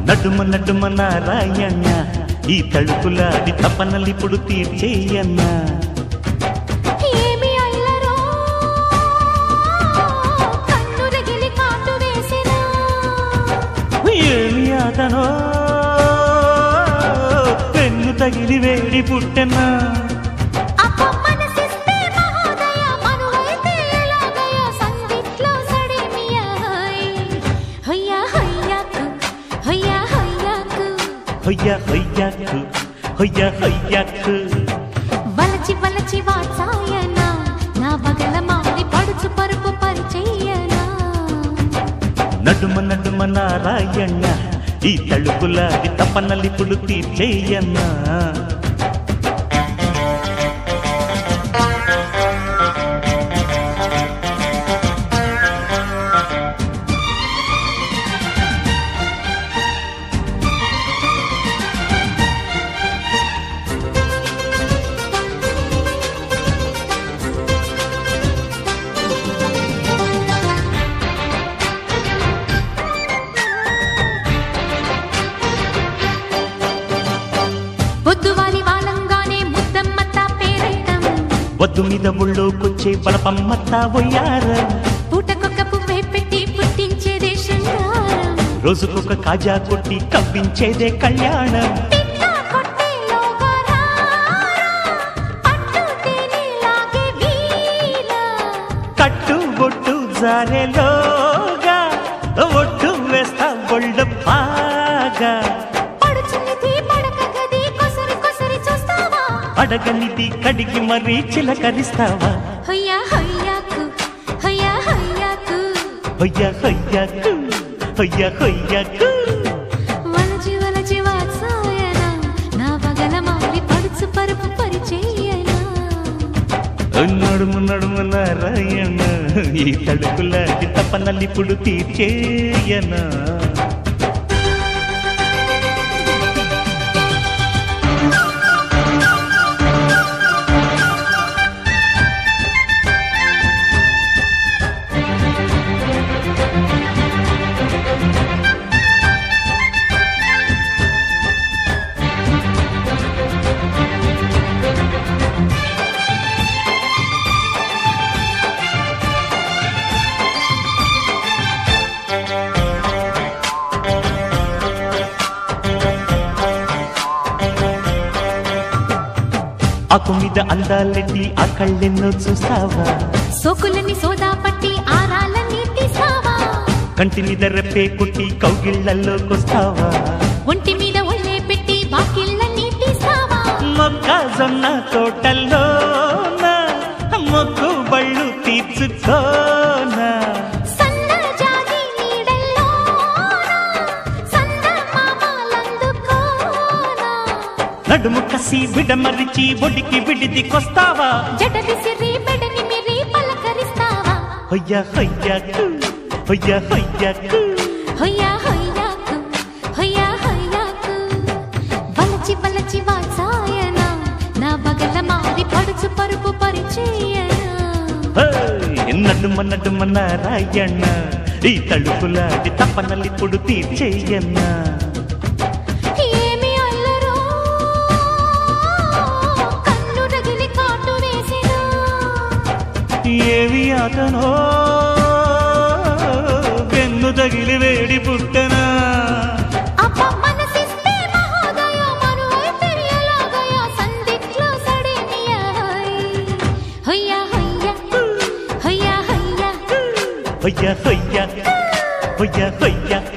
నడుమ నడుమ నారాయణ ఈ తడుపులాడి తపనలిప్పుడు తీర్చేయన్నా ఏమి అల్లరో కన్ను రగిలి కాటు వేసినా ఏమి అతనో పెన్ను తగిలి వేడి పుట్టెనా అప్ప మనసిస్తే మహోదయ మనువైతే ఎలాగయ సందిట్లో సడిమియ హయ్యా హయ్యాకు హయ్యా హయ్యాకు హొయ్య హొయ్యకు హొయ్య హొయ్యకు వలచి వలచి వాచాయన నా బగల మారి పడుచు పరుపు పరిచయ్యనా నడుమ నడుమ నారాయణ ఈ తడుపులాడి తపనలిప్పుడు తీర్చేయన్నా పొద్దువాలి వాలంగానే ముద్దమ్మత్త పేరట్టం వద్దు మీద ఒళ్ళోకొచ్చే బలపమ్మత్తా పోయారం పూటకొక్క పువ్వే పెట్టి పుట్టించేదే శృంగారం రోజుకొక కాజా కొట్టి కవ్వించేదే కళ్యాణం తిట్టా కొట్టేలోగా రారా, పట్టు తేనెలాగే వీలా. కట్టు బొట్టు జారెలోగా ఒట్టు వేస్తా ఒళ్ళు బాగా పడుచునిది పడక గది కొసరి కొసరి చూస్తావా అడగనిది కడిగి మరీ చిలకరిస్తావా హయ్యా హయ్యాకు హయ్యా హయ్యాకు హొయ్య హొయ్యకు హొయ్య హొయ్యకు వలచి వలచి వాత్సాయన నా పగల మారి పడుచు పరుపు పరిచయ్యనా నడుము నడుము నారాయణ ఈ తడుపులాడి తపనలిప్పుడు తీర్చేయనా ఆకు మీద అందాలెట్టి ఆ కళ్ళెన్నో చూస్తావా సోకులని సోదా పట్టి ఆరాలని తీసావా కంటి మీద రెప్పే కుట్టి కౌగిళ్లలోకొస్తావా ఒంటి మీద ఒళ్ళే పెట్టి బాకిళ్ళని తీసావా మొక్కజొన్న తోటల్లోన మొక్కు బళ్ళు తీర్చుకోనా సన్నజాజి నీడల్లోనా సందమామలందుకోనా నడుము కసి విడమరిచి ఒడికి విడిదికొస్తావా జడ విసిరి మెడని మిరి పలకరిస్తావా హొయ్య హొయ్యకు హొయ్య హొయ్యకు హొయ్యా హొయ్యాకు హొయ్యా హొయ్యాకు వలచి వలచి వాసాయన నా బగల మారి పడుచు పరుపు పరిచయనా హేయ్, నడుమ నడుమ నారాయణ ఈ తలుపులాడి తపనలిప్పుడు తీర్చేయన్నా ఏమి అల్లరో కన్ను రగిలి కాటు వేసినా ఏవి అతనో వెన్ను తగిలి వేడి పుట్టనా అప్ప మనసిస్తే మహోదయ మనువైతే ఎలాగయ సందిట్లో సడేమియ హయ్యా హయ్యా హయ్యా హయ్యా హొయ్య హొయ్య హొయ్య హొయ్య